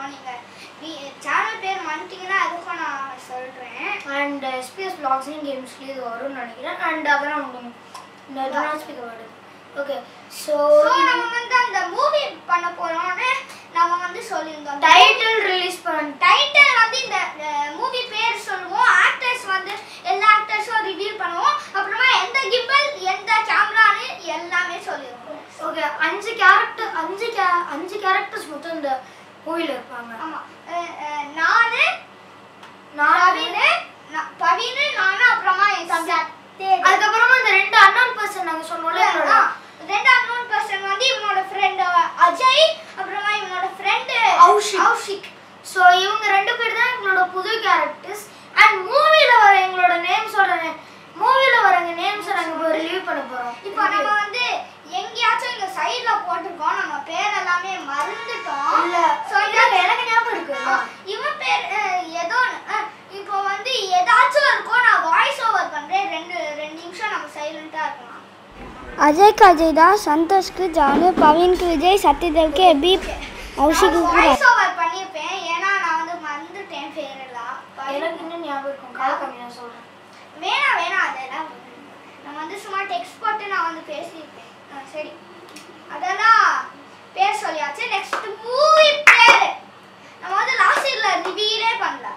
போகிறோம் நீங்கள் நீ சேனல் பேர் வந்துட்டீங்கன்னா அதுக்கும் நான் சொல்கிறேன் அண்ட் எஸ்பிஎஸ் பிளாக்ஸிங் கேம்ஸ்லேயும் இது வரும்னு நினைக்கிறேன் அண்ட் அதெல்லாம் உங்களுக்கு ஸ்பீக்கர் வருது ஓகே ஸோ ஸோ நம்ம வந்து அந்த மூவி பண்ண போகிறோம்னு நம்ம வந்து சொல்லியிருந்தோம் டைட்டில் ரிலீஸ் பண்ண டைட்டில் வந்து இந்த மூவி பேர் சொல்லுவோம் ஆக்டர்ஸ் வந்து எல்லா ஆக்டர்ஸும் ரிவீல் பண்ணுவோம் அப்புறமா எந்த கிம்பல் எந்த கேமரான்னு எல்லாமே சொல்லிடுவோம் ஓகே அஞ்சு கேரக்டர் அஞ்சு கே அஞ்சு கேரக்டர்ஸ் மொத்தம் இந்த மூவியில் இருப்பாங்க ஆமாம் நானு நான் பவினு நா- பவினு நானு அப்புறமா என் தம்பி அதுக்கப்புறமா இந்த ரெண்டு அன்னோன் பர்சன் நாங்கள் சொன்னோம்ல எங்களோட ஆ, ரெண்டு அன்னோன் பர்சன் வந்து இவனோட ஃப்ரெண்ட் அஜய் அப்புறமா இவனோட ஃப்ரெண்ட் கௌஷிக். கௌஷிக் ஸோ இவங்க ரெண்டு பேர் தான் எங்களோட புது கேரக்டர்ஸ் அண்ட் மூவியில் வர எங்களோட நேம்ஸோட மூவியில் வரங்க நேம்ஸை நாங்கள் இப்போ ரிலீவ் பண்ண போகிறோம் இப்போ நம்ம வந்து எங்கேயாச்சும் இங்க சைடுல போட்டிருக்கோம் நம்ம பேர் எல்லாமே மறந்துட்டோம் இல்ல So, இல்ல எனக்கு ஞாபகம் இருக்கு ஆ, இவன் பேர் அஹ், ஏதோ ஒண்ணு. அஹ், இப்போ வந்து ஏதாச்சும் இருக்கும் நான் வாய்ஸ் ஓவர் பண்றேன் ரெண்டு ரெண்டு நிமிஷம் நம்ம சைலண்டா இருக்கலாம் அஜய்க்கு அஜய் தான் சந்தோஷ்க்கு ஜானு பவீனுக்கு விஜய் சத்யதேவ்க்கு எபி கௌஷிக்கு வாய்ஸ் ஓவர் பண்ணியிருப்பேன் ஏன்னா நான் வந்து மறந்துட்டேன் பேரெல்லாம் எனக்கு இன்னும் ஞாபகம் இருக்கும் கால கம்மி நான் சொல்கிறேன் வேணாம் வேணாம் அதெல்லாம் நான் வந்து சும்மா டெக்ஸ்ட் போட்டு நான் வந்து பேசியிருப்பேன் ஆ, சரி அதெல்லாம் பேர் சொல்லியாச்சு நெக்ஸ்ட் மூவி பேர் நம்ம வந்து லாஸ்ட் இயர்ல ரிவீலே பண்ணல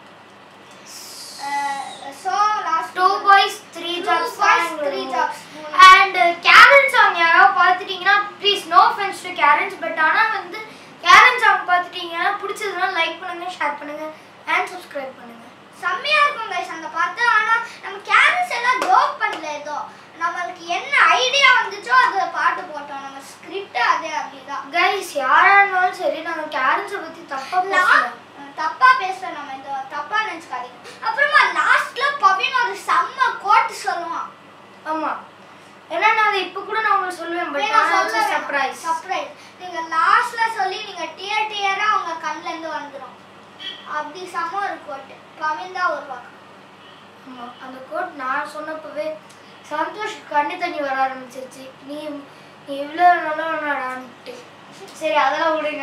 so last two boys three Two jobs boys, three jobs. And Karen song யாராவது பார்த்துட்டீங்கன்னா please no offence to Karens but ஆனால் வந்து கேரன் சாங் பார்த்துட்டீங்கன்னா பிடிச்சதுன்னா லைக் பண்ணுங்க ஷேர் பண்ணுங்க அண்ட் சப்ஸ்கிரைப் பண்ணுங்க செம்மையா இருக்கும் கைஸ் அந்த பாட்டு ஆனா நம்ம கேரன்ஸ் எல்லாம் ஜோக் பண்ணல ஏதோ நம்மளுக்கு என்ன ஐடியா வந்துச்சோ அது பாட்டு போட்டோம் நம்ம ஸ்கிரிப்ட் அதே அப்படிதான் கைஸ் யாரா இருந்தாலும் சரி நாங்கள் கேரன்ஸை பற்றி தப்பாக நான் பேசல தப்பா பேசுறேன் நம்ம இந்த தப்பா நினைச்சுக்காதீங்க அப்புறமா லாஸ்ட்ல பவின் ஒரு செம்ம கோட் சொல்லுவான் ஆமா ஏன்னா நான் அதை இப்போ கூட நான் உங்களுக்கு சொல்லுவேன் பட் ஆனால் சர்ப்ரைஸ் சர்ப்ரைஸ் நீங்க லாஸ்ட்ல சொல்லி நீங்க டியர் டியரா உங்க கண்ணுல இருந்து வந்துரும் அப்படி செம்ம ஒரு கோட் பவின் தான் உருவாக்கும் ஆமா அந்த கோட் நான் சொன்னப்பவே சந்தோஷ் கண்ணு தண்ணி வர ஆரம்பிச்சிருச்சு நீ நீ இவ்வளோ நல்லவனாடான்ட்டு சரி அதெல்லாம் விடுங்க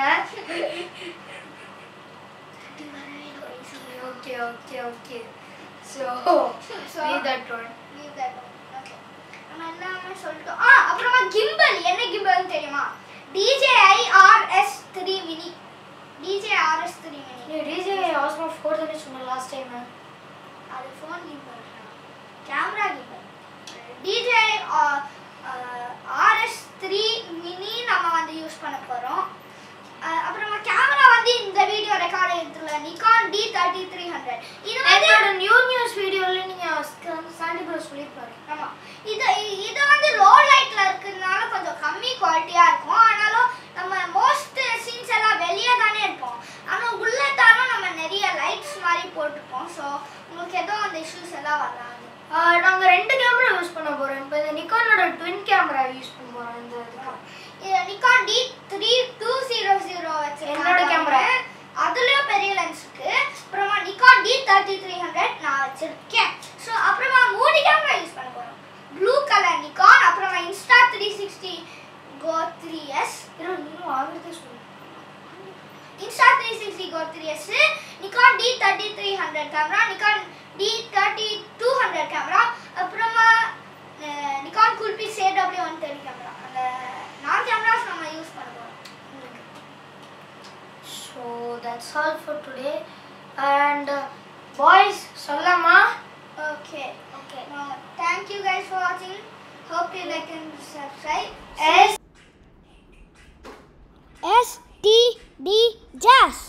okay okay okay so So, that one leave that one. Okay. நம்ம எல்லாமே சொல்லிட்டோம் ஆ அப்புறமா கிம்பல் என்ன கிம்பல்னு தெரியுமா DJI RS3 mini DJI RS3 mini நீ டிஜே ஆஸ்மோ ஃபோர் தானே சொன்ன லாஸ்ட் டைம் அது phone gimbal camera gimbal DJI RS3 mini நம்ம வந்து யூஸ் பண்ண போறோம் அஹ் அப்புறமா கேமரா வந்து இந்த வீடியோ ரெக்கார்ட் எடுத்துல Nikon D thirty three hundred இது வந்து என்னோட நியூ நியூஸ் வீடியோவில் நீங்கள் சாண்டி ப்ரோ சொல்லியிருப்பாரு ஆமா இது இது வந்து லோ லைட்ல இருக்கிறதுனால கொஞ்சம் கம்மி குவாலிட்டியா இருக்கும் ஆனாலும் நம்ம மோஸ்ட் சீன்ஸ் எல்லாம் வெளியே தானே இருப்போம் ஆனா உள்ள தானும் நம்ம நிறைய லைட்ஸ் மாதிரி போட்டிருப்போம் ஸோ உங்களுக்கு எதுவும் அந்த இஷ்யூஸ் எல்லாம் வராது நாங்கள் ரெண்டு கேமரா யூஸ் பண்ண போகிறோம் இப்போ இந்த நிக்கானோட ட்வின் கேமரா யூஸ் பண்ண போகிறோம் இந்த இதுக்கு இது Nikon D three two zero zero என்னோட camera. அதுலயும் பெரிய லென்ஸ் இருக்கு அப்புறமா Nikon D thirty three hundred நான் வச்சிருக்கேன் ஸோ அப்புறமா மூணு கேமரா யூஸ் பண்ண போறோம் ப்ளூ கலர் நிக்கான் அப்புறமா Insta three sixty go three S இரு நீயும் ஆகிறதே சொல்லு Insta three sixty go three S Nikon D thirty three hundred camera Nikon D thirty two hundred camera அப்புறமா அஹ், நிக்கான் குல்பி சே டபிள்யூ ஒன் தேர்ட்டி கேமரா அந்த நாலு கேமராஸ் நம்ம யூஸ் பண்ண போகிறோம் so that's all for today and boys சொல்லலாமா okay okay thank you guys for வாட்சிங் hope you like and subscribe S S T T jazz